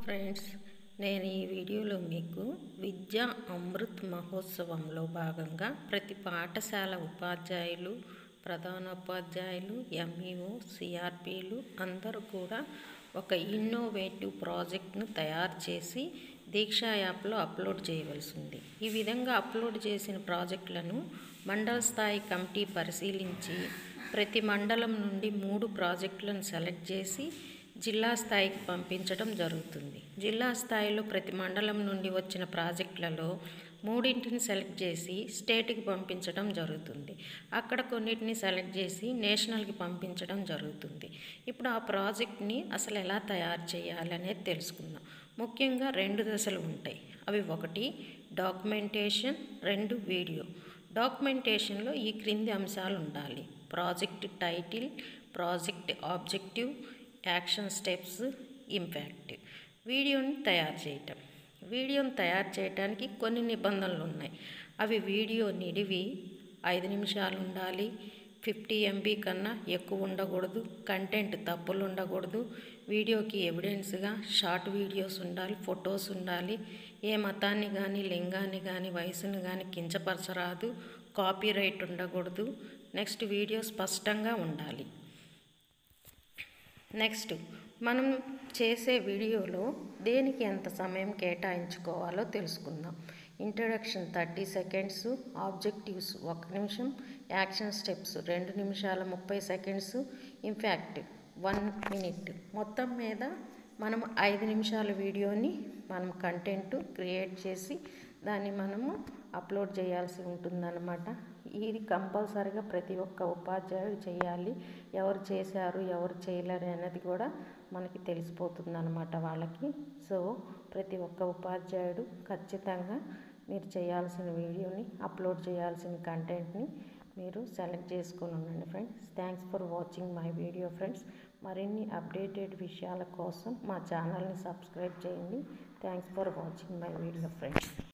friends నేను ఈ వీడియోలో మీకు విద్యా అమృత్ మహోత్సవంలో భాగంగా ప్రతి పాఠశాల ఉపాధ్యాయులు ప్రధానోపాధ్యాయులు ఎంఈఓ సిఆర్పీలు అందరూ కూడా ఒక ఇన్నోవేటివ్ ప్రాజెక్ట్ను తయారు చేసి దీక్షా యాప్లో అప్లోడ్ చేయవలసి ఉంది ఈ విధంగా అప్లోడ్ చేసిన ప్రాజెక్టులను మండల స్థాయి కమిటీ పరిశీలించి ప్రతి మండలం నుండి మూడు ప్రాజెక్టులను సెలెక్ట్ చేసి జిల్లా స్థాయికి పంపించడం జరుగుతుంది జిల్లా స్థాయిలో ప్రతి మండలం నుండి వచ్చిన ప్రాజెక్టులలో మూడింటిని సెలెక్ట్ చేసి స్టేట్కి పంపించడం జరుగుతుంది అక్కడ కొన్నిటిని సెలెక్ట్ చేసి నేషనల్కి పంపించడం జరుగుతుంది ఇప్పుడు ఆ ప్రాజెక్ట్ని అసలు ఎలా తయారు చేయాలి అనేది తెలుసుకుందాం ముఖ్యంగా రెండు దశలు ఉంటాయి అవి ఒకటి డాక్యుమెంటేషన్ రెండు వీడియో డాక్యుమెంటేషన్లో ఈ క్రింది అంశాలు ఉండాలి project title project objective action steps impact వీడియోని తయారు చేయటం వీడియోని తయారు చేయడానికి కొన్ని నిబంధనలు ఉన్నాయి అవి వీడియో నిడివి ఐదు నిమిషాలు ఉండాలి ఫిఫ్టీ ఎంబీ కన్నా ఎక్కువ ఉండకూడదు కంటెంట్ తప్పులు ఉండకూడదు వీడియోకి ఎవిడెన్స్గా షార్ట్ వీడియోస్ ఉండాలి ఫొటోస్ ఉండాలి ఏ మతాన్ని కానీ లింగాన్ని కానీ వయసుని కానీ కించపరచరాదు కాపీ రైట్ ఉండకూడదు నెక్స్ట్ వీడియో స్పష్టంగా ఉండాలి నెక్స్ట్ మనం చేసే వీడియోలో దేనికి ఎంత సమయం కేటాయించుకోవాలో తెలుసుకుందాం ఇంట్రడక్షన్ థర్టీ సెకండ్స్ ఆబ్జెక్టివ్స్ ఒక నిమిషం యాక్షన్ స్టెప్స్ రెండు నిమిషాల ముప్పై సెకండ్స్ ఇంపాక్ట్ వన్ మినిట్ మొత్తం మీద మనం ఐదు నిమిషాల వీడియోని మనం కంటెంట్ క్రియేట్ చేసి దాన్ని మనము అప్లోడ్ చేయాల్సి ఉంటుందన్నమాట ఇది కంపల్సరిగా ప్రతి ఒక్క ఉపాధ్యాయుడు చేయాలి ఎవరు చేశారు ఎవరు చేయలేరు అనేది కూడా మనకి తెలిసిపోతుంది అనమాట వాళ్ళకి సో ప్రతి ఒక్క ఉపాధ్యాయుడు ఖచ్చితంగా మీరు చేయాల్సిన వీడియోని అప్లోడ్ చేయాల్సిన కంటెంట్ని మీరు సెలెక్ట్ చేసుకొని ఉండండి friends thanks for watching my video friends మరిన్ని అప్డేటెడ్ విషయాల కోసం మా ఛానల్ని సబ్స్క్రైబ్ చేయండి thanks for watching my video friends